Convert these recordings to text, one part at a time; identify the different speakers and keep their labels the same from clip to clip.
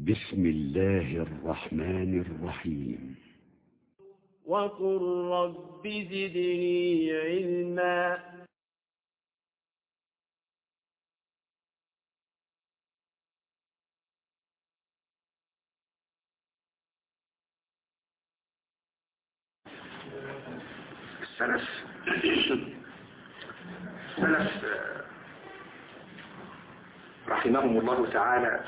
Speaker 1: بسم الله الرحمن الرحيم
Speaker 2: وقل رب زدني علما
Speaker 3: السلف السلف رحمهم الله تعالى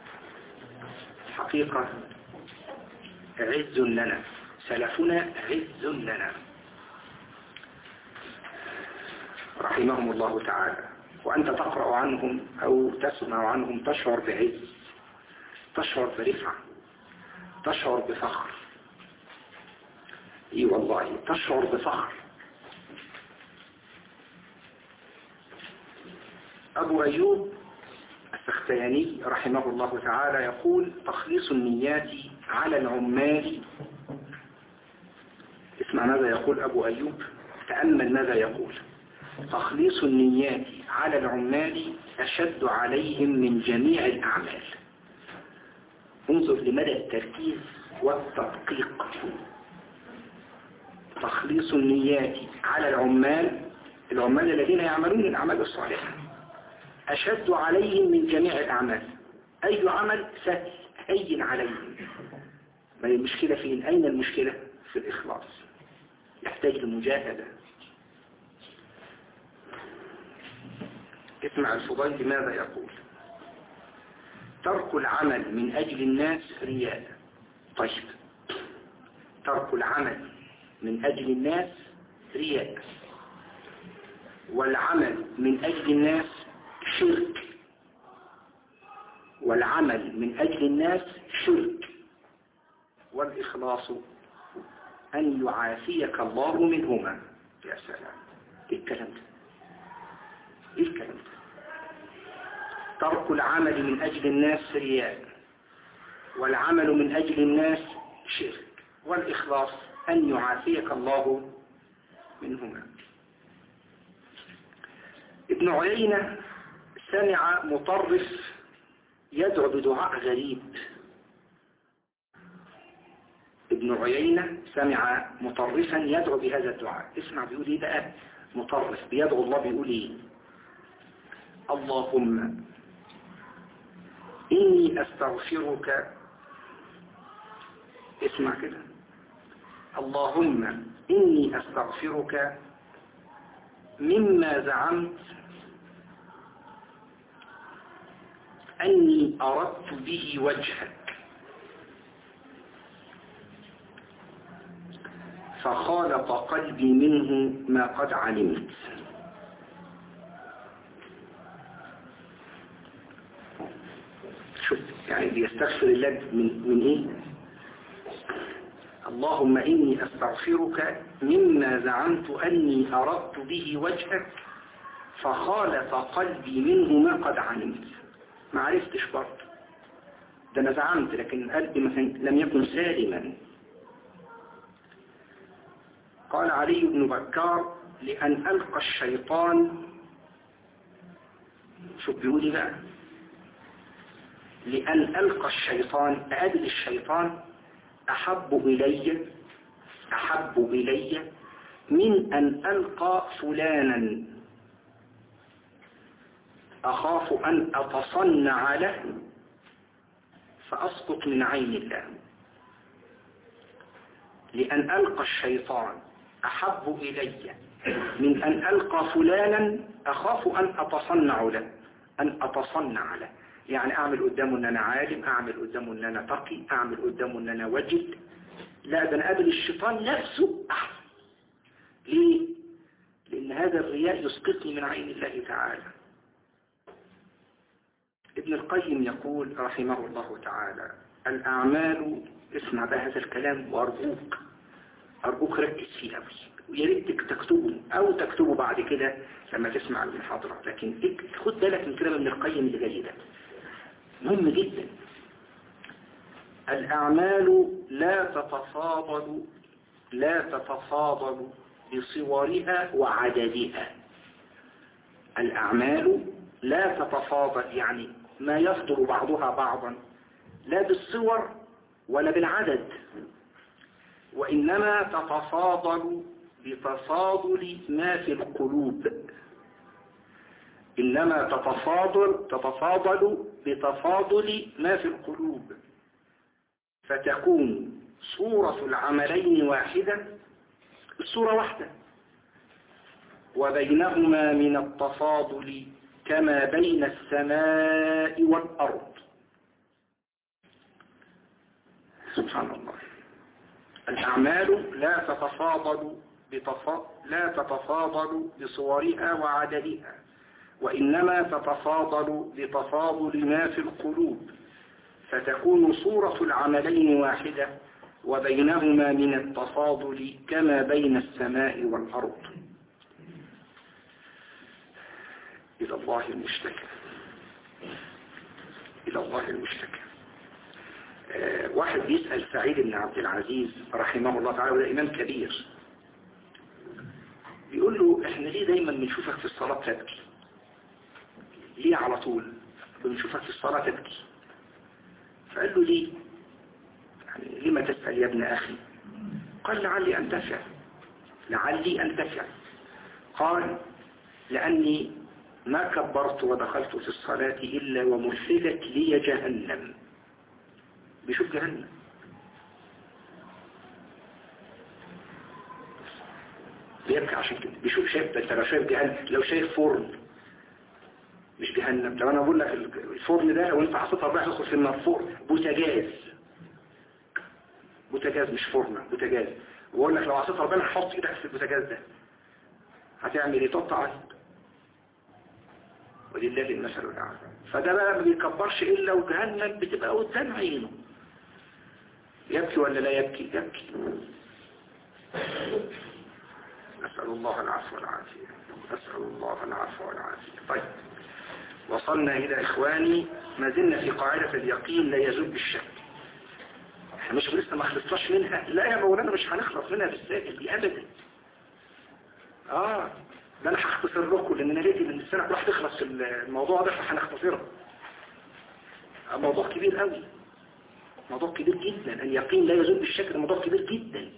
Speaker 3: حقيقة عز لنا سلفنا عز لنا رحمهم الله تعالى وأنت تقرأ عنهم أو تسمع عنهم تشعر بعز تشعر برفعة تشعر بفخر اي والله تشعر بفخر أبو أيوب السختياني رحمه الله تعالى يقول تخليص النيات على العمال اسمع ماذا يقول أبو أيوب تأمل ماذا يقول تخليص النيات على العمال أشد عليهم من جميع الأعمال انظر لمدى التركيز والتدقيق تخليص النيات على العمال العمال الذين يعملون الأعمال الصالحة أشد عليهم من جميع الأعمال أي عمل سهل هين عليهم ما المشكلة فين أين المشكلة في الإخلاص يحتاج لمجاهدة اسمع الفضيل ماذا يقول ترك العمل من أجل الناس رياء طيب ترك العمل من أجل الناس رياء والعمل من أجل الناس شرك والعمل من أجل الناس شرك والإخلاص أن يعافيك الله منهما يا سلام إيه الكلام ده إيه الكلام ده ترك العمل من أجل الناس رياء والعمل من أجل الناس شرك والإخلاص أن يعافيك الله منهما ابن عيينة سمع مطرف يدعو بدعاء غريب ابن عيينة سمع مطرفا يدعو بهذا الدعاء اسمع بيقول ايه بقى مطرف بيدعو الله بيقول ايه اللهم إني أستغفرك اسمع كده اللهم إني أستغفرك مما زعمت أني أردت به وجهك فخالط قلبي منه ما قد علمت شوف يعني بيستغفر الله من, من ايه اللهم إني أستغفرك مما زعمت أني أردت به وجهك فخالف قلبي منه ما قد علمت ما عرفتش برضه ده أنا زعمت لكن قلبي لم يكن سالما قال علي بن بكار لأن ألقى الشيطان شوف بيقول بقى لأن ألقى الشيطان أقابل الشيطان أحب إلي أحب إلي من أن ألقى فلانا أخاف أن أتصنع له فأسقط من عين الله لأن ألقى الشيطان أحب إلي من أن ألقى فلانا أخاف أن أتصنع له أن أتصنع له يعني أعمل قدامه أن أنا عالم أعمل قدامه أن أنا تقي أعمل قدامه أن أنا وجد لا ده أنا قابل الشيطان نفسه أحسن ليه؟ لأن هذا الرياء يسقطني من عين الله تعالى ابن القيم يقول رحمه الله تعالى الأعمال اسمع بهذا الكلام وأرجوك أرجوك ركز فيه قوي ويا ريت تكتبه أو تكتبه بعد كده لما تسمع المحاضرة لكن خد بالك من كلام ابن القيم اللي جاي ده مهم جدا الأعمال لا تتفاضل لا تتفاضل بصورها وعددها الأعمال لا تتفاضل يعني ما يفضل بعضها بعضا لا بالصور ولا بالعدد وإنما تتفاضل بتفاضل ما في القلوب إنما تتفاضل تتفاضل بتفاضل ما في القلوب فتكون صورة العملين واحدة الصورة واحدة وبينهما من التفاضل كما بين السماء والأرض سبحان الله الأعمال لا تتفاضل بتفا... لا تتفاضل بصورها وعددها وإنما تتفاضل بتفاضل ما في القلوب فتكون صورة العملين واحدة وبينهما من التفاضل كما بين السماء والأرض إلى الله المشتكى إلى الله المشتكى آه واحد بيسأل سعيد بن عبد العزيز رحمه الله تعالى وده إمام كبير بيقول له احنا ليه دايما بنشوفك في الصلاة تبكي ليه على طول بنشوفك في الصلاة تبكي فقال له ليه يعني لما تسأل يا ابن أخي قال لعلي أنتفع لعلي أنتفع قال لأني ما كبرت ودخلت في الصلاة إلا ومثلت لي جهنم بيشوف جهنم بيبكي عشان كده بيشوف شايف انت لو شايف جهنم لو شايف فرن مش جهنم لو انا بقول لك الفرن ده لو انت حطيتها بقى تدخل في النار فرن بوتاجاز بوتاجاز مش فرن بوتاجاز وبقول لك لو عصيت ربنا حط ايدك في البوتاجاز ده هتعمل ايه تقطع ولله المثل الاعلى فده بقى ما بيكبرش الا وجهنم بتبقى قدام عينه يبكي ولا لا يبكي يبكي نسأل الله العفو والعافية نسأل الله العفو والعافية طيب وصلنا إلى إخواني ما زلنا في قاعدة اليقين لا يزول بالشك احنا مش لسه ما خلصناش منها لا يا مولانا مش هنخلص منها بالسائل دي أبدا آه ده أنا هختصر لكم لأن أنا لقيت إن السنة راح تخلص في الموضوع ده فهنختصره موضوع كبير قوي موضوع كبير جدا اليقين لا يزول بالشك ده موضوع كبير جدا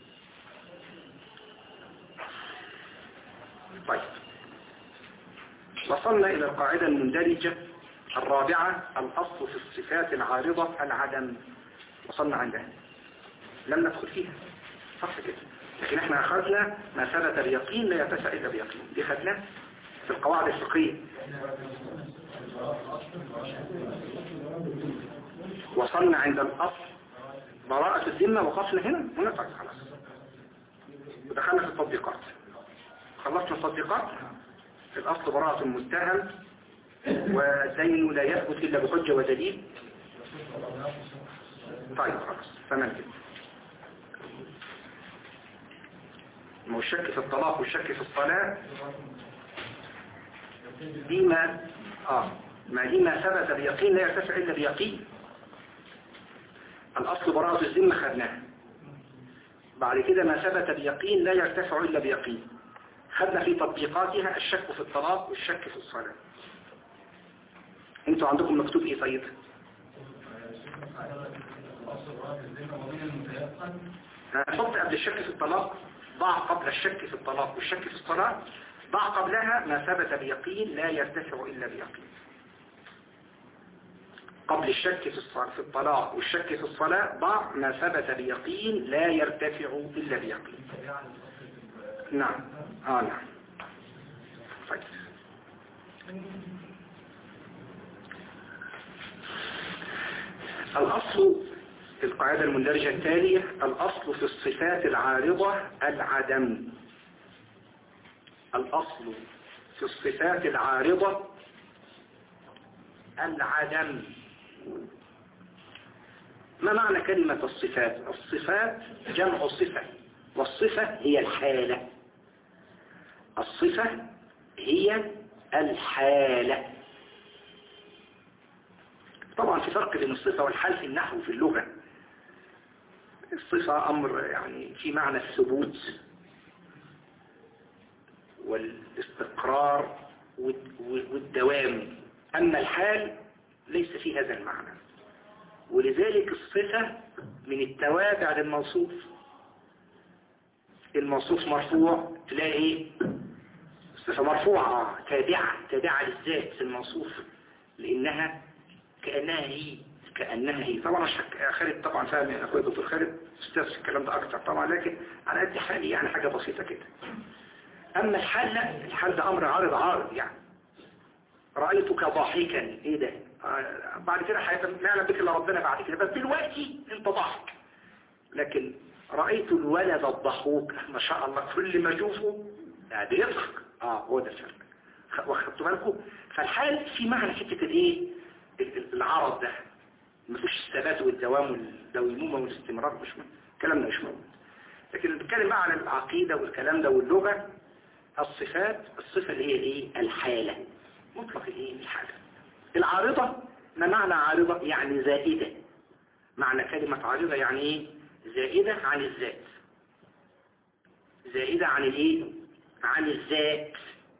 Speaker 3: طيب وصلنا إلى القاعدة المندرجة الرابعة الأصل في الصفات العارضة العدم وصلنا عندها لم ندخل فيها صح كده لكن احنا أخذنا ما ثبت اليقين لا يتسع إلا بيقين دي خدناه في القواعد الفقهية وصلنا عند الأصل براءة الذمة وقفنا هنا هنا طيب خلاص ودخلنا في التطبيقات خلصنا التطبيقات في الأصل براءة المتهم والدين لا يثبت إلا بحجة ودليل طيب خلاص تمام كده ما هو الشك في الطلاق والشك في الصلاة دي ما آه ما دي ما ثبت بيقين لا يرتفع إلا بيقين الأصل براءة الذمة خدناها بعد كده ما ثبت بيقين لا يرتفع إلا بيقين خدنا في تطبيقاتها الشك في الطلاق والشك في الصلاة انتوا عندكم مكتوب ايه طيب هنحط قبل الشك في الطلاق ضع قبل الشك في الطلاق والشك في الصلاة ضع قبلها ما ثبت بيقين لا يرتفع إلا بيقين قبل الشك في في الطلاق والشك في الصلاة ضع ما ثبت بيقين لا يرتفع إلا بيقين نعم آه نعم طيب الأصل في القاعدة المندرجة التالية الأصل في الصفات العارضة العدم الأصل في الصفات العارضة العدم ما معنى كلمة الصفات الصفات جمع صفة والصفة هي الحالة الصفة هي الحالة طبعا في فرق بين الصفة والحال في النحو في اللغة الصفة أمر يعني في معنى الثبوت والاستقرار والدوام أما الحال ليس في هذا المعنى ولذلك الصفة من التوابع للموصوف الموصوف مرفوع تلاقي ايه الصفة مرفوعة تابعة تابعة للذات في الموصوف لانها كأنها هي كأنها هي طبعا مش خالد طبعا فاهم يعني اخويا دكتور خالد استاذ في الكلام ده اكتر طبعا لكن على قد حالي يعني حاجة بسيطة كده اما الحال لا الحال ده امر عارض عارض يعني رأيتك ضاحكا ايه ده آه بعد كده حياتي ما يعلم بك الا ربنا بعد كده بس دلوقتي انت ضاحك لكن رأيت الولد الضحوك ما شاء الله كل ما اشوفه ده بيضحك اه هو ده الفرق واخدتوا بالكم فالحال في معنى حته الايه العرض ده مفيش الثبات والدوام والدويمومه والاستمرار مش الكلام ده مش موجود لكن بنتكلم بقى عن العقيده والكلام ده واللغه الصفات الصفه اللي هي ايه الحاله مطلق الايه الحاله العارضه ما معنى عارضه يعني زائده معنى كلمه عارضه يعني ايه زائده عن الذات زائده عن الايه عن الذات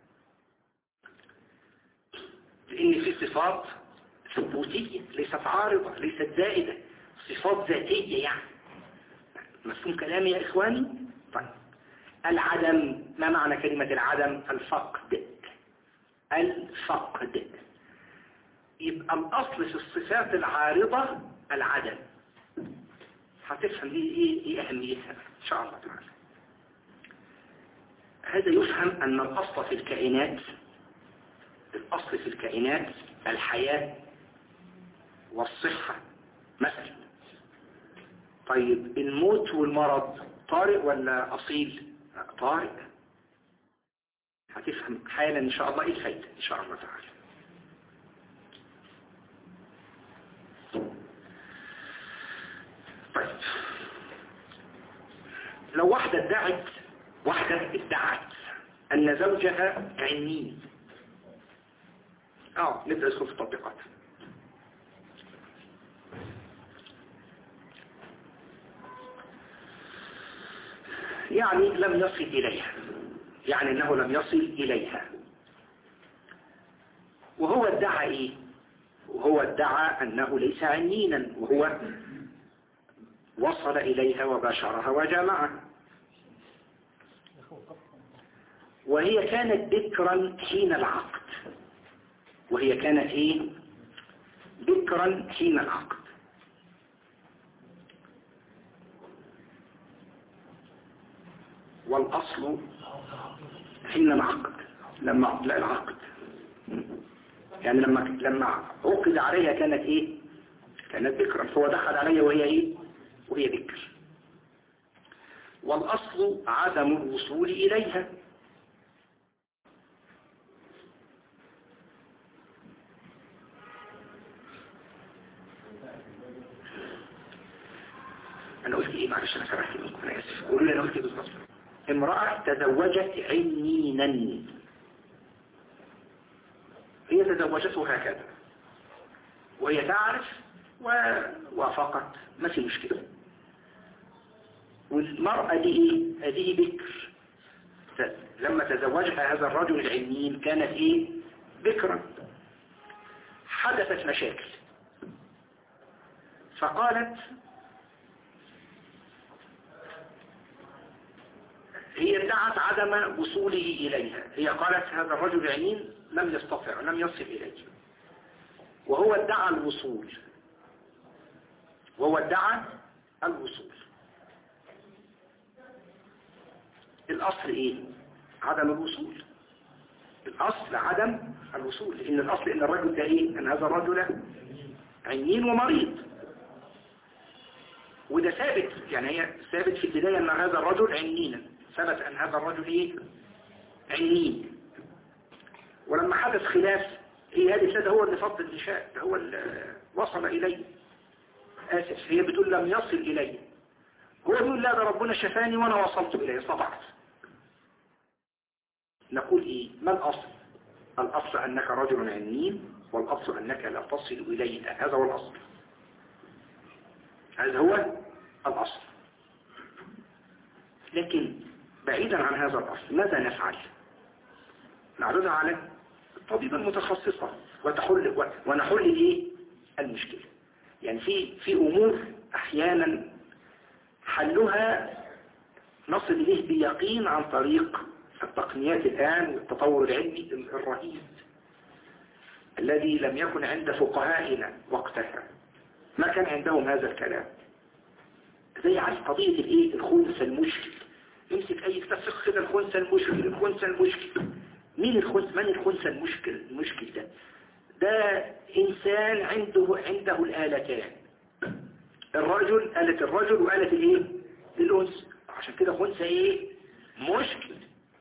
Speaker 3: لان في صفات ثبوتية ليست عارضة ليست زائدة صفات ذاتية يعني مفهوم كلامي يا إخواني طيب العدم ما معنى كلمة العدم الفقد الفقد يبقى الأصل في الصفات العارضة العدم هتفهم دي إيه, إيه أهميتها إن شاء الله تعالى هذا يفهم أن الأصل في الكائنات الأصل في الكائنات الحياة والصحة مثلا طيب الموت والمرض طارئ ولا أصيل طارئ هتفهم حالا إن شاء الله إيه الفايدة إن شاء الله تعالى طيب لو واحدة ادعت واحدة ادعت أن زوجها عنين اه نبدأ ندخل في التطبيقات يعني لم يصل إليها يعني أنه لم يصل إليها وهو ادعى إيه وهو ادعى أنه ليس عنينا وهو وصل إليها وباشرها وجامعها وهي كانت بكرا حين العقد وهي كانت ايه بكرا حين العقد والأصل حين العقد لما لا العقد يعني لما لما عقد عليها كانت ايه كانت بكرا فهو دخل عليها وهي ايه وهي بكر والأصل عدم الوصول إليها أنا قلت إيه معلش أنا سرحت منكم أنا آسف قولوا لي أنا قلت إيه بالظبط امرأة تزوجت عنينا هي تزوجته هكذا وهي تعرف ووافقت ما في مشكلة والمرأة دي ايه هذه بكر لما تزوجها هذا الرجل العنين كانت ايه بكرا حدثت مشاكل فقالت هي ادعت عدم وصوله إليها هي قالت هذا الرجل عنين لم يستطع لم يصل إليه وهو ادعى الوصول وهو ادعى الوصول الأصل إيه؟ عدم الوصول الأصل عدم الوصول لأن الأصل إن الرجل ده إيه؟ أن هذا الرجل عنين ومريض وده ثابت يعني هي ثابت في البداية أن هذا الرجل عنينا ثبت أن هذا الرجل إيه؟ عنين ولما حدث خلاف هي هذه السادة هو اللي فضل النشاء هو اللي وصل إليه آسف هي بتقول لم يصل إليه هو يقول لا ده ربنا شفاني وأنا وصلت إليه استطعت نقول إيه ما الأصل الأصل أنك رجل عنين والأصل أنك لا تصل إليه هذا هو الأصل هذا هو الأصل لكن بعيدا عن هذا الأصل ماذا نفعل نعرضها على الطبيب المتخصصة وتحل ونحل ايه المشكلة يعني في في امور احيانا حلها نصل اليه بيقين عن طريق التقنيات الان والتطور العلمي الرهيب الذي لم يكن عند فقهائنا وقتها ما كان عندهم هذا الكلام زي عن قضية الايه الخنثى المشكل امسك اي كتاب فقه كده الخنثى المشكل الخنثى المشكل مين الخنثى من الخنثى المشكل المشكل ده ده انسان عنده عنده الالتان الرجل آلة الرجل وآلة الايه الانثى عشان كده خنثى ايه مشكل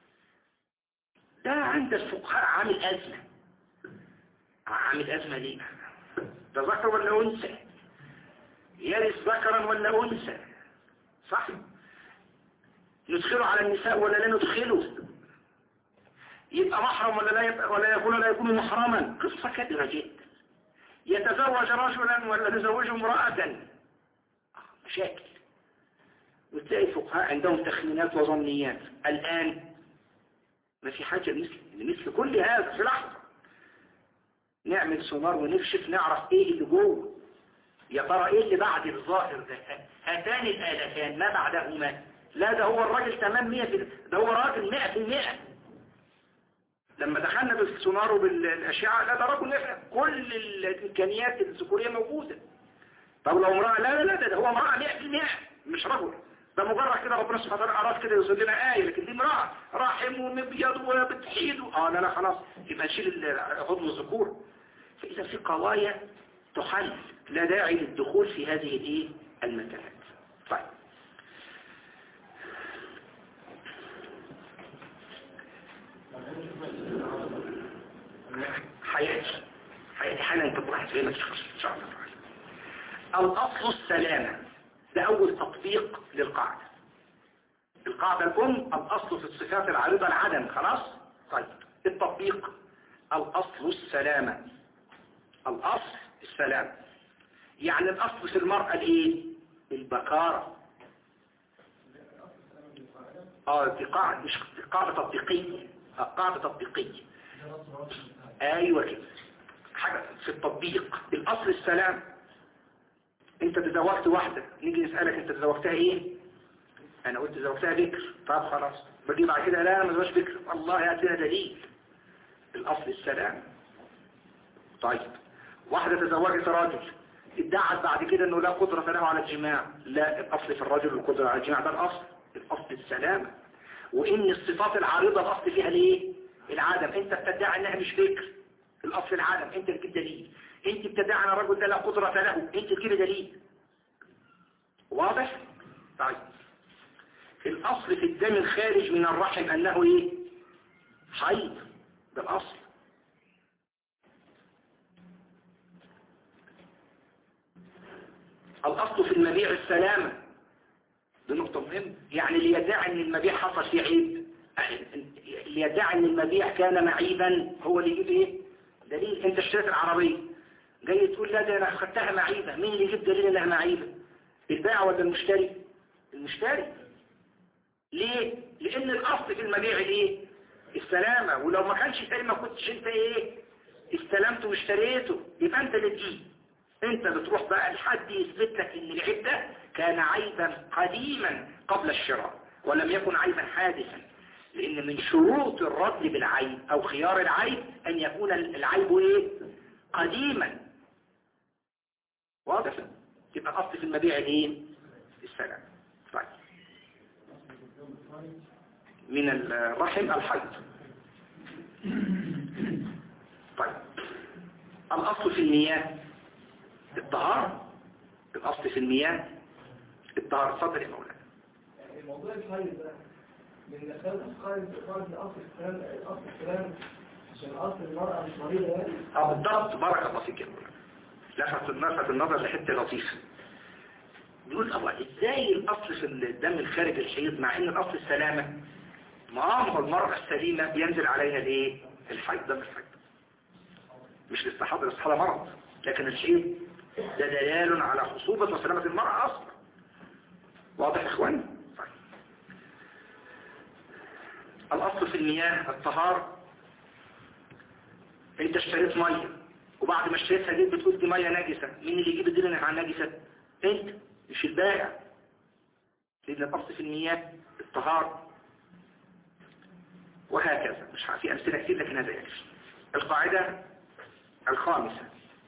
Speaker 3: ده عند الفقهاء عامل ازمه عامل ازمه ليه ده ذكر ولا انثى يرث ذكرا ولا انثى صح ندخله على النساء ولا لا ندخله يبقى محرم ولا لا يبقى ولا يكون لا يكون محرما قصة كبيرة جدا يتزوج رجلا ولا يتزوج امرأة مشاكل وتلاقي الفقهاء عندهم تخمينات وظنيات الآن ما في حاجة مثل مثل كل هذا في لحظة نعمل سونار ونكشف نعرف ايه اللي جوه يا ترى ايه اللي بعد الظاهر ده هاتان الآلتان ما بعدهما لا ده هو الراجل تمام مية في ده هو راجل مئة في المئة لما دخلنا بالسونار وبالأشعة لا ده راجل مئة كل الإمكانيات الذكورية موجودة طب لو امرأة لا لا لا ده هو امرأة مئة في المئة مش رجل ده مجرد كده ربنا سبحانه وتعالى أراد كده يوصل لنا آية لكن دي امرأة رحم ومبيض وبتحيد اه لا لا خلاص يبقى نشيل عضو الذكور فإذا في قضايا تحل لا داعي للدخول في هذه الايه المتاهات طيب حياتي حياتي حالا انت تروح تفهمك ان شاء الله الاصل السلامة ده اول تطبيق للقاعدة القاعدة الام الاصل في الصفات العارضة العدم خلاص طيب التطبيق الاصل السلامة الاصل السلامة يعني الاصل في المرأة الايه البكارة اه دي قاعدة مش دي قاعدة تطبيقية آه، قاعدة تطبيقية ايوه كده حاجة في التطبيق الاصل السلام انت تزوجت واحدة نيجي نسألك انت تزوجتها ايه انا قلت تزوجتها بكر طب خلاص بجي بعد كده لا ما تزوجش بكر والله هات لنا دليل الاصل السلام طيب واحدة تزوجت راجل ادعت بعد كده انه لا قدرة له على الجماع لا الاصل في الرجل القدرة على الجماع ده الاصل الاصل السلامة وان الصفات العارضة الاصل فيها ليه العدم انت بتدعي انها مش فكر الاصل العدم انت اللي تجيب دليل انت بتدعي ان الرجل ده لا قدرة له انت تجيب دليل واضح طيب الاصل في الدم الخارج من الرحم انه ايه حيض ده الاصل الاصل في المبيع السلامة دي نقطة مهمة يعني اللي يدعي ان المبيع حصل فيه عيب اللي يدعي ان المبيع كان معيبا هو اللي يجيب ايه دليل انت اشتريت العربية جاي تقول لا ده انا خدتها معيبة مين اللي يجيب دليل انها معيبة البائع ولا المشتري المشتري ليه لان الاصل في المبيع ايه السلامة ولو ما كانش سليم ما كنتش انت ايه استلمته واشتريته يبقى انت اللي تجيب انت بتروح بقى لحد يثبت لك ان العيب ده كان عيبا قديما قبل الشراء ولم يكن عيبا حادثا لان من شروط الرد بالعيب او خيار العيب ان يكون العيب ايه قديما واضح يبقى الاصل في المبيع ايه السلام طيب من الرحم الحيض طيب الاصل في المياه الطهارة الأصل في المياه الطهارة اتفضل يا مولانا
Speaker 4: الموضوع الحيض ده من خلال خارج خارج الاصل الكلام الاصل الكلام عشان اصل المرأة مش مريضة يعني
Speaker 3: اه بالضبط بارك الله فيك يا مولانا لفت لفت النظر لحته لطيفه بيقول الله ازاي الاصل في الدم الخارج الحيض مع ان الاصل السلامه ما هو المرأة السليمة بينزل عليها الايه الحيض دم الحيض مش الاستحاضة الاستحاضة مرض لكن الحيض ده دلال على خصوبة وسلامة المرأة أصلا واضح يا إخواني طيب. الأصل في المياه الطهارة انت اشتريت مية وبعد ما اشتريتها جيت بتقول دي ميه نجسه مين اللي يجيب الدين عن نجسه انت مش البائع لان الاصل في المياه الطهاره وهكذا مش في امثله كتير لكن هذا يكفي القاعده الخامسه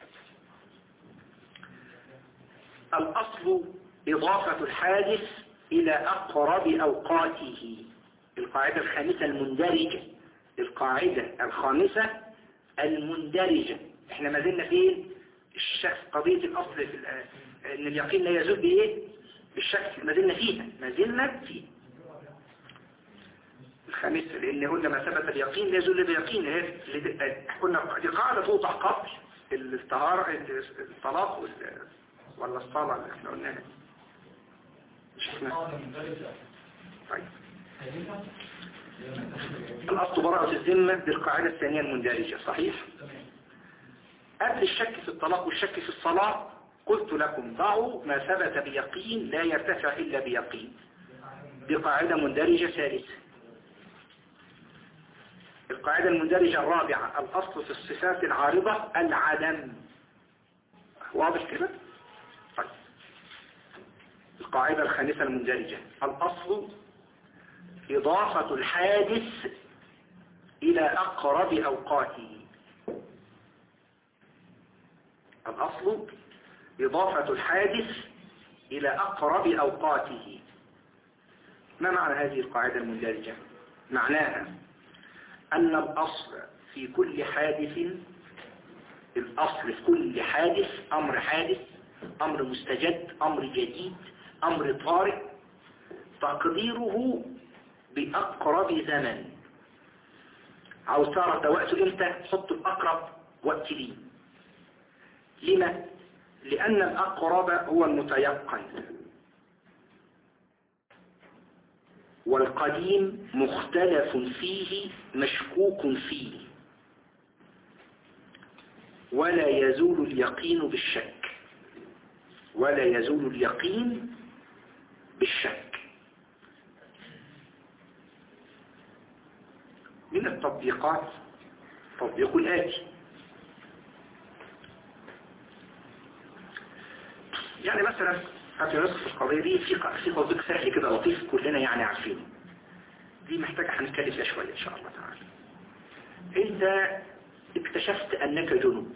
Speaker 3: الاصل اضافه الحادث الى اقرب اوقاته القاعده الخامسه المندرجه القاعده الخامسه المندرجه احنا ما زلنا فين الشك قضية الأصل في ال- ان اليقين لا يزول بإيه بالشك ما زلنا فيها ما زلنا فيها الخامسة لأن قلنا ما ثبت اليقين لا يزول بيقين هي اللي- قلنا دي قاعدة توضع قبل الطهارة الطلاق وال- ولا الصلاة اللي احنا قلناها مش احنا طيب الأصل براءة الذمة بالقاعدة الثانية المندرجة صحيح؟ قبل الشك في الطلاق والشك في الصلاة قلت لكم ضعوا ما ثبت بيقين لا يرتفع إلا بيقين بقاعدة مندرجة ثالثة القاعدة المندرجة الرابعة الأصل في الصفات العارضة العدم واضح كده؟ طيب القاعدة الخامسة المندرجة الأصل إضافة الحادث إلى أقرب أوقاته الأصل إضافة الحادث إلى أقرب أوقاته ما معنى هذه القاعدة المندرجة معناها أن الأصل في كل حادث الأصل في كل حادث أمر حادث أمر مستجد أمر جديد أمر طارئ تقديره بأقرب زمن عاوز تعرف ده وقته امتى حط الأقرب وقت ليه لما؟ لأن الأقرب هو المتيقن والقديم مختلف فيه مشكوك فيه ولا يزول اليقين بالشك ولا يزول اليقين بالشك من التطبيقات تطبيق الآتي يعني مثلا هاتي نصف القضية دي في في تطبيق سهل كده لطيف كلنا يعني عارفينه دي محتاجة هنتكلم فيها شوية إن شاء الله تعالى أنت اكتشفت أنك جنوب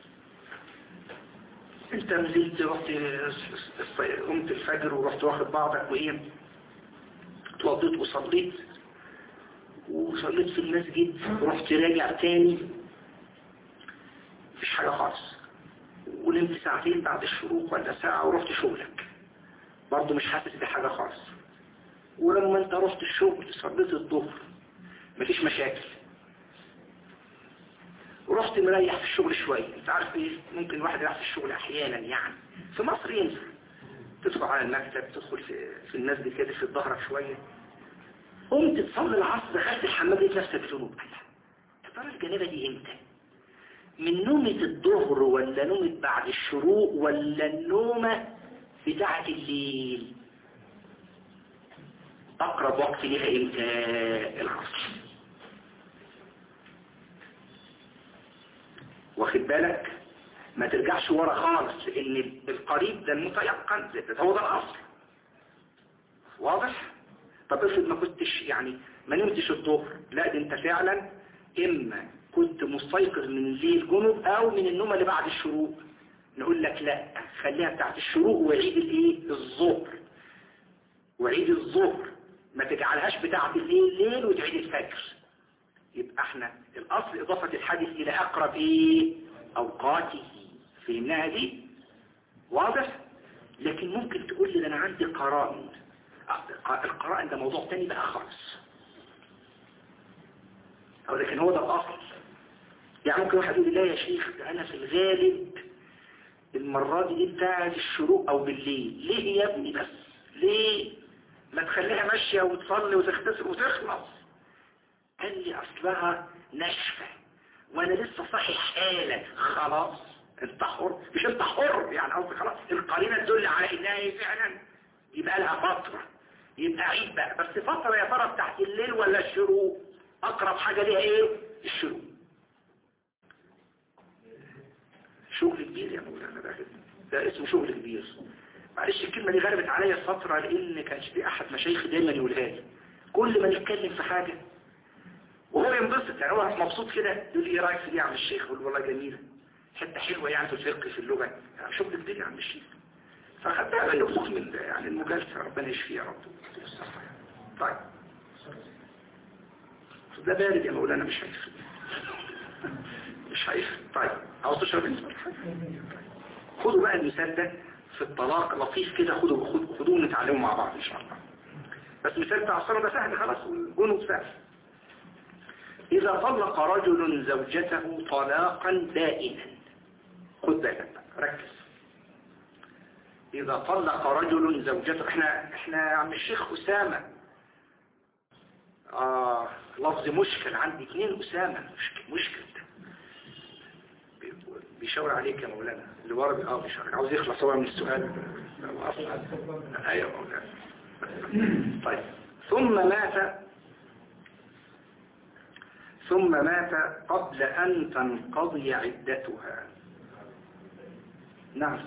Speaker 3: أنت نزلت رحت قمت الفجر ورحت واخد بعضك وإيه اتوضيت وصليت وصليت في المسجد ورحت راجع تاني مفيش حاجة خالص ونمت ساعتين بعد الشروق ولا ساعة ورحت شغلك برضه مش حاسس بحاجة خالص ولما انت رحت الشغل صليت الظهر مفيش مشاكل ورحت مريح في الشغل شوية انت عارف ايه ممكن الواحد يريح في الشغل احيانا يعني في مصر ينفع تدخل على المكتب تدخل في, في المسجد كده في ظهرك شوية قمت تصلي العصر دخلت الحمام لقيت نفسك جنوب يا ترى الجنابة دي امتى من نومة الظهر ولا نومة بعد الشروق ولا النومة بتاعة الليل أقرب وقت ليها إمتى العصر واخد بالك ما ترجعش ورا خالص لأن القريب ده المتيقن ده هو ده الأصل واضح؟ طب افرض ما كنتش يعني ما نمتش الظهر لا ده انت فعلا اما كنت مستيقظ من الليل جنب او من النوم اللي بعد الشروق نقول لك لا خليها بتاعت الشروق وعيد الايه الظهر وعيد الظهر ما تجعلهاش بتاعت الليل ليل وتعيد الفجر يبقى احنا الاصل اضافة الحدث الى اقرب ايه اوقاته فهمناها دي واضح لكن ممكن تقول لي ده انا عندي قرائن القرائن ده موضوع تاني بقى خالص أو لكن هو ده الأصل يعني ممكن واحد يقول لي لا يا شيخ ده أنا في الغالب المرة دي بتاعت الشروق أو بالليل ليه يا ابني بس ليه ما تخليها ماشية وتصلي وتغتسل وتخلص قال لي أصلها ناشفة وأنا لسه صاحي حالا خلاص انت حر مش انت حر يعني قصدي خلاص القرينة تدل على انها هي فعلا يبقى لها فترة يبقى عيد بقى بس فترة يا ترى بتاعت الليل ولا الشروق اقرب حاجة ليها ايه الشروق كبير يا مولانا ده ده اسمه شغل كبير معلش الكلمة دي غلبت عليا الفترة لان كانش في احد مشايخي دايما يقولها لي كل ما نتكلم في حاجة وهو ينبسط يعني هو مبسوط كده يقول لي ايه رايك في دي يا عم الشيخ يقول والله جميلة حتة حلوة يعني في الفقه في اللغة يعني شغل كبير يا عم الشيخ فخدتها منه خوف من يعني المجالسة ربنا يشفيه يا رب طيب ده بارد يا مولانا مش هيفرق مش هيفرق طيب عاوز تشرب انت ولا حاجة؟ خدوا بقى المثال ده في الطلاق لطيف كده خدوا خدوا خدوه نتعلمه مع بعض ان شاء الله بس مثال بتاع الصلاة ده سهل خلاص والجنود سهل إذا طلق رجل زوجته طلاقا دائما خد بالك بقى، ركز إذا طلق رجل زوجته احنا احنا يا عم الشيخ أسامة آه لفظ مشكل عندي اثنين أسامة مشكل مشكل بي- بيشاور عليك يا مولانا اللي ورا بي- اه بيشاور عاوز يخلص هو من السؤال هو أصلا ايوه يا مولانا طيب ثم مات ثم مات قبل أن تنقضي عدتها نعم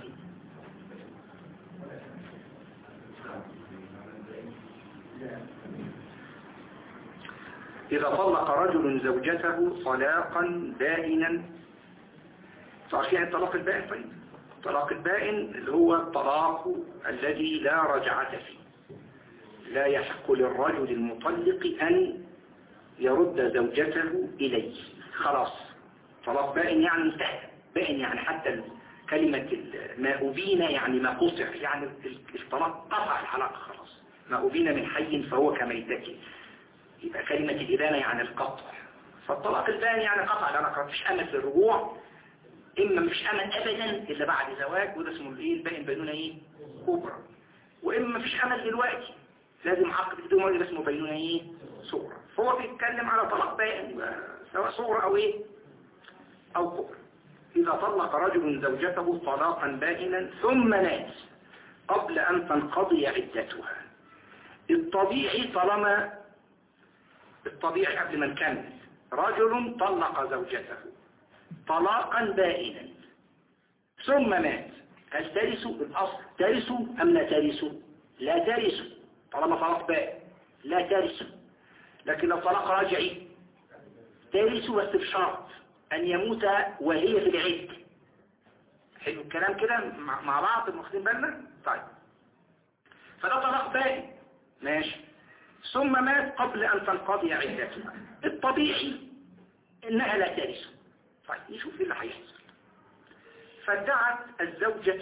Speaker 3: إذا طلق رجل زوجته طلاقا بائنا تعرفين الطلاق البائن طيب الطلاق البائن اللي هو الطلاق الذي لا رجعة فيه لا يحق للرجل المطلق أن يرد زوجته إليه خلاص طلاق بائن يعني انتهى بائن يعني حتى كلمة ما أبين يعني ما قطع يعني الطلاق قطع العلاقة خلاص ما أبين من حي فهو كميتته يبقى كلمة الإبانة يعني القطع فالطلاق البائن يعني قطع العلاقة مفيش أمل في الرجوع إما مفيش أمل أبدا إلا بعد زواج وده اسمه الإيه البائن بينونة إيه كبرى وإما مفيش أمل دلوقتي لازم عقد بدون وجه اسمه بينونة إيه صغرى فهو بيتكلم على طلاق بائن سواء صغرى أو إيه أو كبرى إذا طلق رجل زوجته طلاقا بائنا ثم مات قبل أن تنقضي عدتها الطبيعي طالما الطبيعي قبل ما نكمل رجل طلق زوجته طلاقا بائنا ثم مات هل ترث الأصل ترث أم لا ترث لا ترث طالما طلاق بائن لا ترث لكن لو طلاق رجعي ترث بس بشرط أن يموت وهي في العد حلو الكلام كده مع مع بعض واخدين بالنا طيب فده طلاق بائن ماشي ثم مات قبل أن تنقضي عدتها الطبيعي إنها لا ترث طيب نشوف ايه اللي هيحصل فادعت الزوجة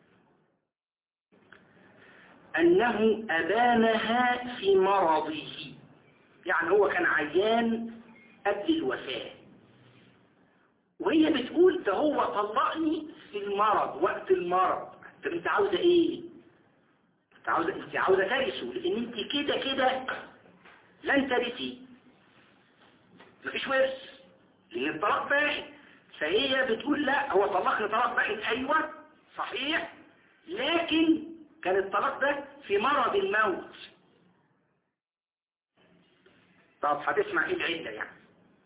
Speaker 3: أنه أبانها في مرضه يعني هو كان عيان قبل الوفاة وهي بتقول ده هو طلقني في المرض وقت المرض طب انت عاوزة ايه انت عاوزة انت عاوزة ترثه لان انت كده كده لن ترثي مفيش ورث لان الطلاق باين فهي بتقول لا هو طلقني طلاق باين ايوه صحيح لكن كان الطلاق ده في مرض الموت طب هتسمع ايه العدة يعني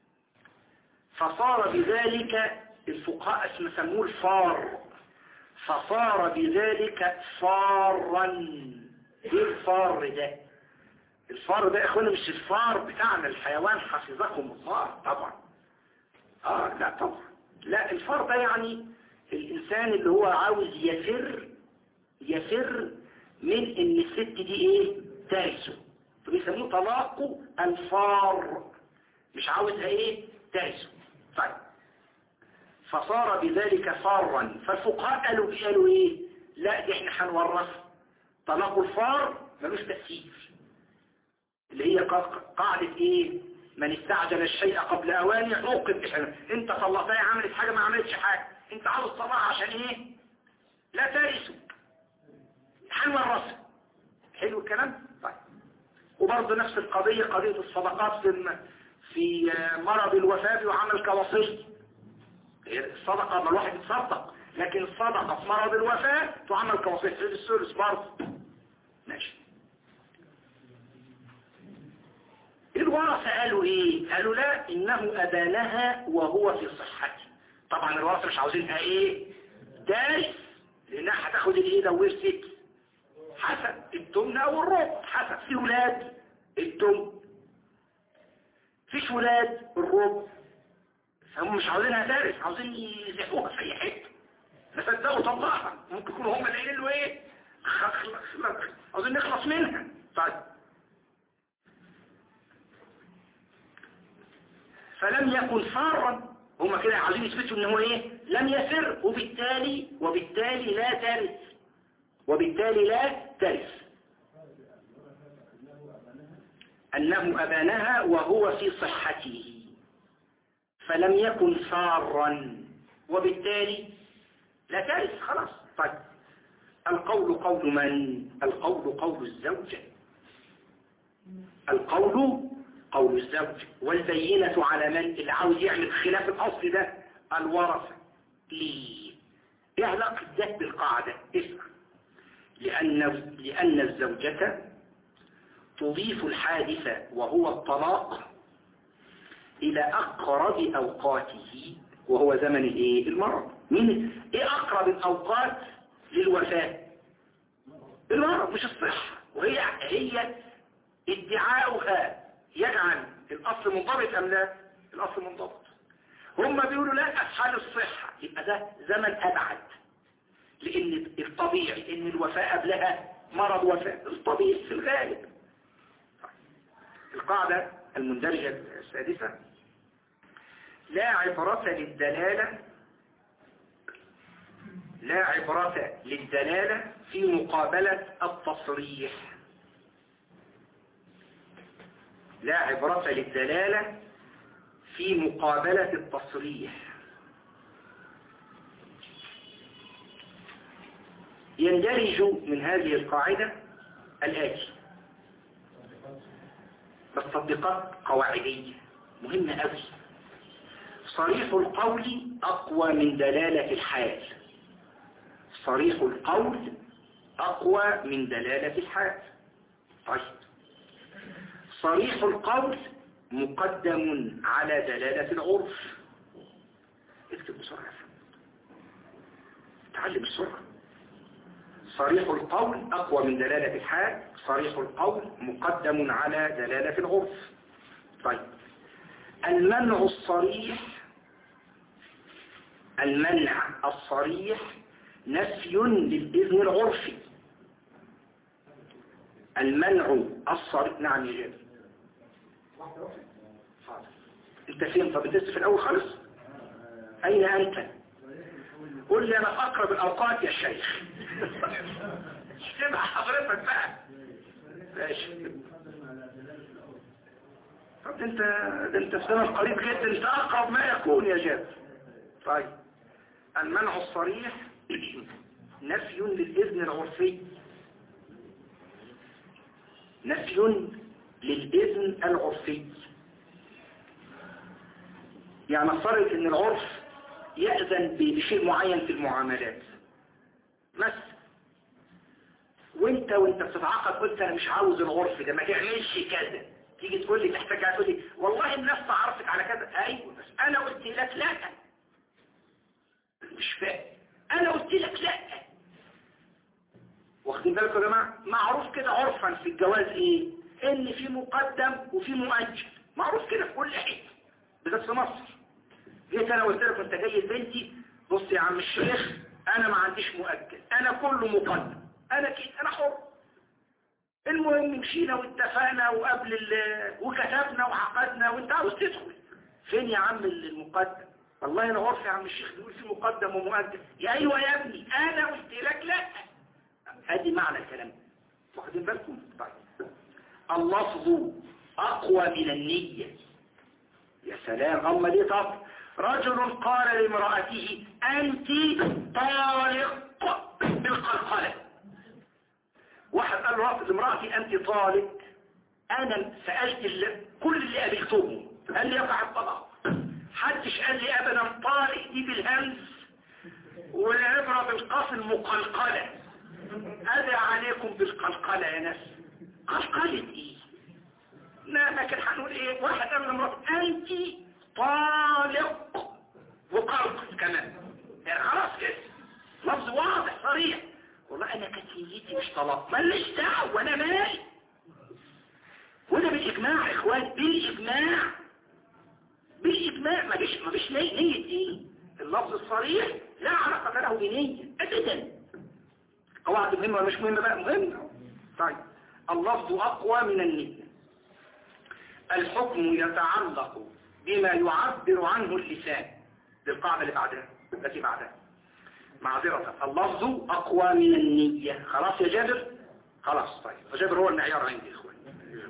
Speaker 3: فصار بذلك الفقهاء اسم سموه الفار فصار بذلك فارا ايه الفار ده الفار ده يا اخوانا مش الفار بتاعنا الحيوان حفظكم الله طبعا اه لا طبعا لا الفار ده يعني الانسان اللي هو عاوز يفر يفر من ان الست دي ايه ترثه فبيسموه طلاق الفار مش عاوزها ايه ترثه طيب فصار بذلك فارا فالفقهاء قالوا قالوا ايه لا دي احنا هنورث طلاق الفار ملوش تأثير اللي هي قاعدة ايه من استعجل الشيء قبل اوانه عوقب بحرم انت طلقتها عملت حاجة ما عملتش حاجة انت عاوز طلاق عشان ايه لا ترثه هنورثه حلو الكلام طيب وبرضه نفس القضية قضية الصدقات في في مرض الوفاة وعمل كوصي الصدقة ما الواحد يتصدق لكن الصدقة في مرض الوفاة تعمل كوصي في الثلث برضه ماشي الورثة قالوا ايه قالوا لا انه ابانها وهو في صحته طبعا الورثة مش عاوزينها ايه دارس لانها هتاخد الايه لو ورثت حسب التمن او الربع حسب في ولاد التمن فيش ولاد الربع هم مش عاوزينها دارس عاوزين يزحوها في اي حته نصدقوا طلعها ممكن يكونوا هم اللي قايلين له ايه خلص عاوزين نخلص منها طيب فلم يكن فارا هم كده عاوزين يثبتوا ان هو ايه لم يسر وبالتالي وبالتالي لا ترث وبالتالي لا ترث أنه أبانها وهو في صحته فلم يكن سارا وبالتالي لا ترث خلاص طيب القول قول من القول قول الزوجة القول قول الزوج والبينة على من اللي عاوز يعمل خلاف الأصل ده الورثة ليه ايه علاقة ده بالقاعدة اسمع لأن, لأن الزوجة تضيف الحادثة وهو الطلاق إلى أقرب أوقاته وهو زمن الإيه؟ المرض من إيه أقرب الأوقات للوفاة المرض مش الصحة وهي هي ادعاؤها يجعل الأصل منضبط أم لا الأصل منضبط هم بيقولوا لا أفعال الصحة يبقى ده زمن أبعد لأن الطبيعي أن الوفاة قبلها مرض وفاة الطبيعي في الغالب القاعدة المندرجة السادسة لا عبرة للدلالة لا عبرة للدلالة في مقابلة التصريح لا عبرة للدلالة في مقابلة التصريح يندرج من هذه القاعدة الآتي بس تطبيقات قواعدية مهمة أوي صريح القول أقوى من دلالة الحال صريح القول أقوى من دلالة الحال طيب صريح القول مقدم على دلالة العرف اكتب بسرعة تعلم بسرعة صريح القول أقوى من دلالة الحال صريح القول مقدم على دلالة العرف طيب المنع الصريح المنع الصريح نفي للإذن العرفي المنع الصريح نعم يا جابر حاضر انت فين طب انت في الاول خالص اين انت قول لي انا في اقرب الاوقات يا شيخ اشتبه حضرتك بقى ماشي طب انت ده انت في زمن قريب جدا انت اقرب ما يكون يا جابر طيب المنع الصريح نفي للاذن العرفي نفي للإذن العرفي يعني نفترض ان العرف يأذن بشيء معين في المعاملات مثلا وانت وانت بتتعاقد قلت انا مش عاوز العرف ده ما تعملش كذا تيجي تقول لي تحتاج تقول لي والله الناس تعرفت على كذا ايوه بس انا قلت لك لا مش فاهم انا قلت لك لا واخدين بالكم يا جماعه معروف كده عرفا في الجواز ايه ان في مقدم وفي مؤجل معروف كده في كل حته بالذات في مصر جيت انا قلت لك انت جاي لبنتي بص يا عم الشيخ انا ما عنديش مؤجل انا كله مقدم انا كده انا حر المهم مشينا واتفقنا وقبل ال... وكتبنا وعقدنا وانت عاوز تدخل فين يا عم المقدم والله انا عرف يا عم الشيخ بيقول في مقدم ومؤجل يا ايوه يا ابني انا قلت لك لا ادي معنى الكلام واخدين بالكم طيب اللفظ اقوى من النية يا سلام اما دي طب رجل قال لامرأته انت طالق بالقلقلة واحد قال له لامرأتي انت طالق انا سألت اللي كل اللي قابلتهم قال لي يقع الطلاق حدش قال لي ابدا طالق دي بالهمس والعبرة بالقاف المقلقلة أدى عليكم بالقلقلة يا ناس قلقلة ايه لا لكن هنقول ايه واحد قال لمرات انت طالق وقلق كمان يعني خلاص كده واضح صريح والله انا كانت نيتي مش طلاق ماليش دعوه انا مالي وده بالاجماع يا اخوان بالاجماع بالاجماع مفيش مفيش نية نية ايه اللفظ الصريح لا علاقة له بنية ابدا قواعد مهمة ولا مش مهمة بقى مهمة طيب اللفظ اقوى من النية الحكم يتعلق بما يعبر عنه اللسان دي القاعدة اللي بعدها التي بعدها معذرة اللفظ أقوى من النية خلاص يا جابر خلاص طيب فجابر هو المعيار عندي يا إخوان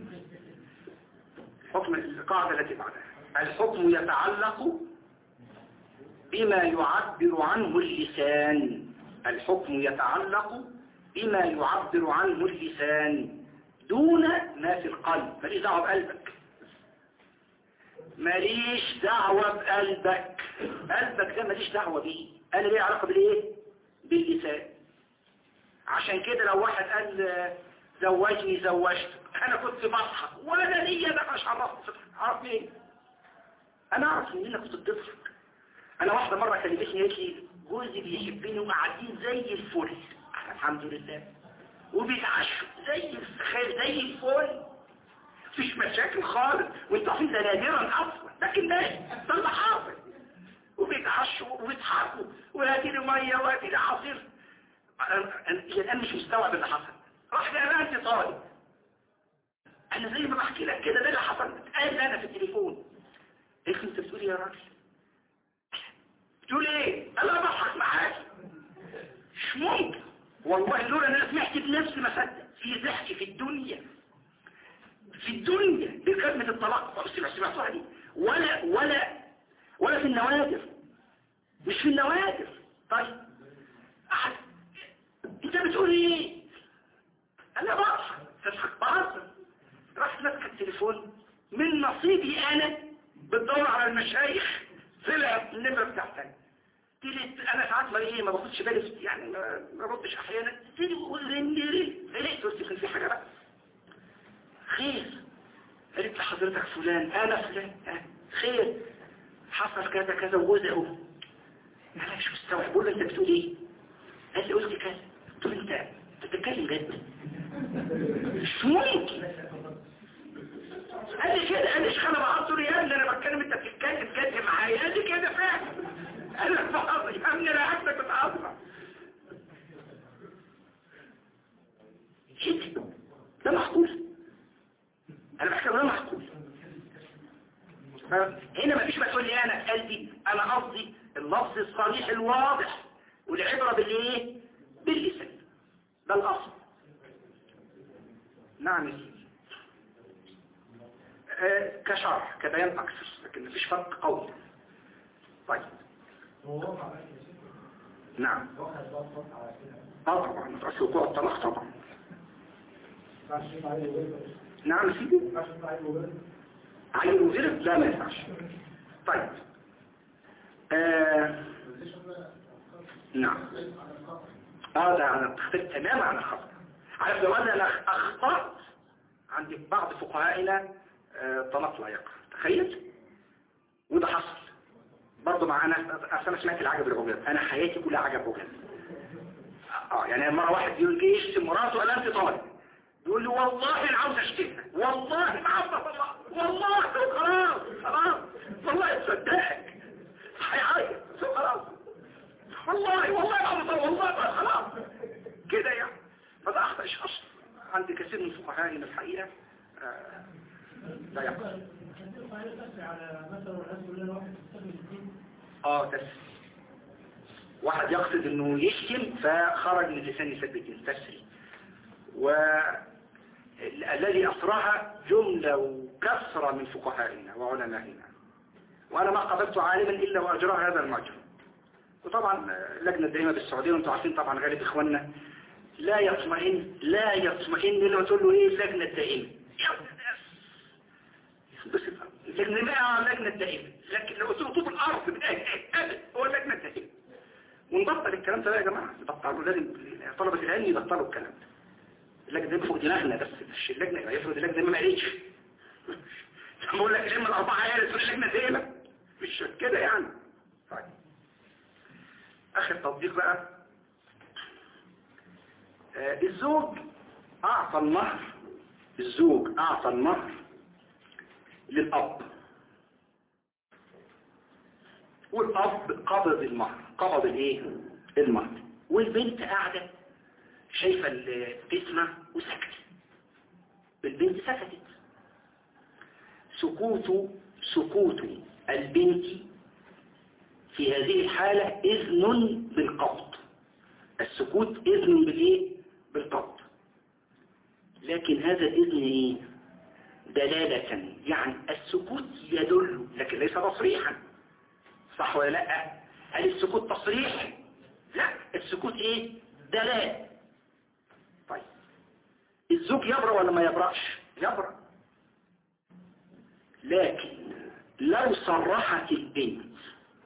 Speaker 3: حكم القاعدة التي بعدها الحكم يتعلق بما يعبر عنه اللسان الحكم يتعلق بما يعبر عنه اللسان دون ما في القلب ماليش دعوة بقلبك ماليش دعوة بقلبك قلبك ده ماليش دعوة بيه انا ليه علاقة بالايه باللسان عشان كده لو واحد قال زوجني زوجت انا كنت بضحك ولا ليا بقى مش عرفت عرف مين انا اعرف ان انك كنت بتضحك انا واحدة مرة كلمتني قالت لي جوزي بيحبني وقاعدين زي الفل الحمد لله وبيتعشوا زي الخير زي الفل مفيش مشاكل خالص وانت عارفين ده نادرا اصلا لكن ده ده اللي حاصل وبيتعشوا وبيضحكوا وهاتي لي ميه وهاتي لي عصير انا الان مش مستوعب اللي حصل راح لي انت طالب انا زي ما بحكي لك كده ده اللي حصل قال انا في التليفون قلت انت بتقول يا راجل بتقول ايه انا بضحك معاك مش ممكن والله لولا ان انا سمعت بنفسي ما صدق في ضحك في الدنيا في الدنيا بكلمة الطلاق طب سمع سمعتوها دي ولا ولا ولا في النوادر مش في النوادر طيب أحد انت بتقول ايه انا بضحك تضحك بهزر رحت ماسك التليفون من نصيبي انا بتدور على المشايخ طلع النمرة بتاعتك تيجي انا ساعات ما ايه ما باخدش بالي يعني ما ما ردش احيانا تيجي تقول لي ليه قلت كان في حاجه بقى خير قالت لحضرتك فلان انا فلان آه. خير حصل كذا كذا ووزعه انا مش مستوعب بقول له انت بتقول ايه قال لي قلت كذا قلت له انت انت بتتكلم جد مش ممكن قال لي كده قال لي شيخ انا بقصد له يا ابني انا بتكلم انت بتتكلم جد معايا قال لي كده فعلا انا بقصد يا ابني انا عارفك بتعصب كده ده معقول انا بحكي ده معقول هنا مفيش ما تقول لي انا قلبي انا قصدي اللفظ الصريح الواضح والعبرة بالايه باللسان ده الاصل نعم يا سيدي آه كشرح كبيان اكثر لكن مفيش فرق قوي طيب نعم اه طبعا متأثر وقوع الطلاق طبعا نعم يا سيدي عين وزرق لا ما ينفعش طيب آه نعم اه ده انا بتختلف تماما عن الخطأ عارف لو انا اخطأت عند بعض فقهائنا آه طلاق لا يقع تخيل وده حصل برضه مع انا اصلا سمعت العجب العجاب انا حياتي كلها عجب عجاب اه يعني مرة واحد يقول لي يشتم مراته قال انت طالب يقول لي والله انا عاوز اشتمها والله ما عبد الله والله خلاص خلاص والله تصدقك هيعيط خلاص والله والله عبد الله والله خلاص كده يعني فده اخطا شخص عند كثير من فقهائنا الحقيقه آه لا يقع اه تسري واحد يقصد انه يشتم فخرج من لسان يثبت تسري والذي أصرها جملة وكثرة من فقهائنا وعلمائنا وأنا ما قبلت عالما إلا وأجرى هذا المجرى وطبعا اللجنة الدائمة بالسعودية وانتم عارفين طبعا غالب إخواننا لا يطمئن لا يطمئن إلا تقول له إيه اللجنة الدائمة بس اللجنة ما اللجنة الدائمة لكن لو قلت له طوب الأرض من أبد هو اللجنة الدائمة ونبطل الكلام ده يا جماعة نبطلوا لازم طلبة العلم يبطلوا الكلام ده اللجنة دي فوق دماغنا بس مش اللجنة يفرض اللجنة ما قالتش بقول لك لما الأربعة قالت اللجنة دائمة مش كده يعني طيب آخر تطبيق بقى آه، الزوج اعطى المهر الزوج اعطى المهر للاب والاب قبض المهر قبض الايه المهر والبنت قاعده شايفه القسمه وسكتت البنت سكتت سكوت سكوت البنت في هذه الحالة إذن بالقبض السكوت إذن بالإيه؟ بالقبض لكن هذا الإذن إيه؟ دلالة يعني السكوت يدل لكن ليس تصريحا صح ولا لا هل السكوت تصريح لا السكوت ايه دلالة طيب الزوج يبرأ ولا ما يبرأش يبرأ لكن لو صرحت البنت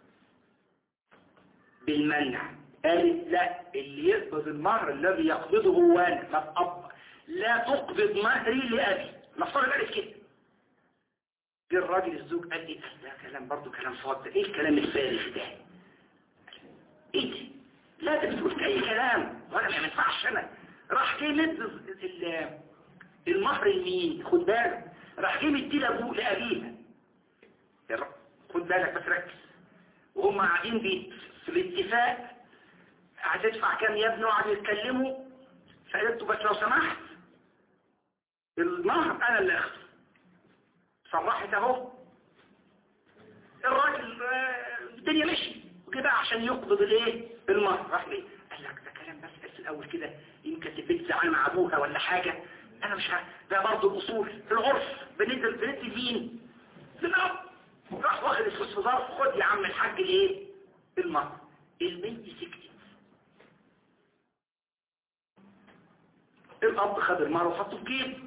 Speaker 3: بالمنع قالت لا اللي يقبض المهر الذي يقبضه هو انا ما أب لا تقبض مهري لأبي نفترض قالت كده جه الراجل الزوج قال لي ده كلام برضه كلام فاضي ايه الكلام الفارغ ده ايه ده لا ده بتقول اي كلام وانا ما ينفعش انا راح جه مد ال- المهر لمين خد بالك راح جه مدي لابوه لابيها الر- خد بالك بس ركز وهم قاعدين بي- في الاتفاق هتدفع كام يا ابني وقعدوا يتكلموا فقالت له بس لو سمحت المهر انا اللي اخده صرحت اهو الراجل آه، الدنيا مشي وكده عشان يقبض الايه المهر راح ليه قال لك ده كلام بس بس الاول كده يمكن البنت زعلانه مع ابوها ولا حاجه انا مش عارف ده برضه الاصول في العرف بندي بندي مين للاب راح واخد الفلوس في ظرف خد يا عم الحاج الايه المهر البنت سكتت الاب خد المهر وحطه في جيبه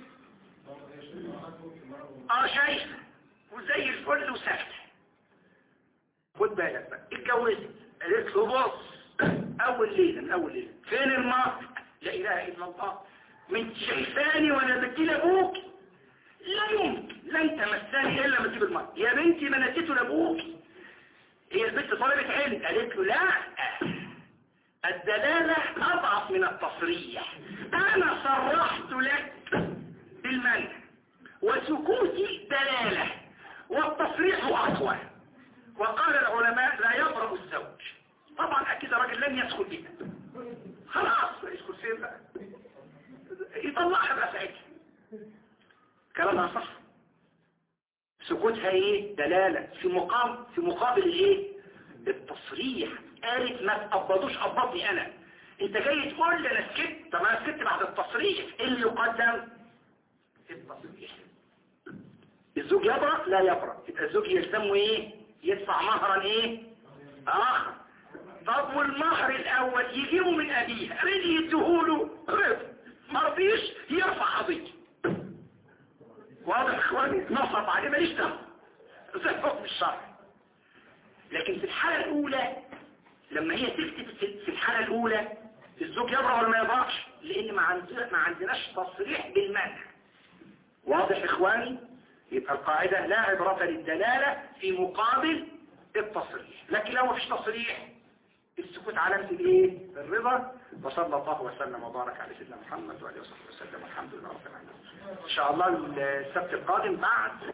Speaker 3: اه شايفه وزي الفل وساكته خد بالك بقى اتجوزت قالت له بص اول ليله من اول ليله فين المهر لا اله الا الله من شايفاني وانا بدي لابوك لا يمكن لن تمسني الا ما تجيب المهر يا بنتي ما نسيته لابوك هي البنت طلبت علم قالت له لا الدلالة أضعف من التصريح أنا صرحت لك بالمنع وسكوتي دلالة والتصريح أقوى وقال العلماء لا يبرأ الزوج طبعا أكيد راجل لن يدخل بها خلاص يدخل فين بقى يطلعها بقى ساعتها كلامها صح سكوتها ايه دلالة في مقام في مقابل الايه التصريح قالت ما تقبضوش قبضني انا انت جاي تقول لي انا سكت طب انا سكت بعد التصريح ايه اللي يقدم التصريح الزوج يبرأ لا يبرأ يبقى الزوج يلزمه ايه يدفع مهرا ايه اخر طب والمهر الاول يجيبه من ابيها رضي يديهوله رضي ما رضيش يرفع قضيه واضح اخواني نصب عليه ماليش دعوه زي حكم الشرع لكن في الحالة الأولى لما هي تكتب في الحالة الأولى الزوج يبرأ ولا ما يبرأش لأن ما عندنا ما عندناش تصريح بالمنع واضح إخواني يبقى القاعدة لا عبرة للدلالة في مقابل التصريح لكن لو مفيش تصريح السكوت علامة الايه الرضا وصلى الله وسلم وبارك على سيدنا محمد وعليه وصحبه وسلم والحمد لله رب العالمين ان شاء الله السبت القادم بعد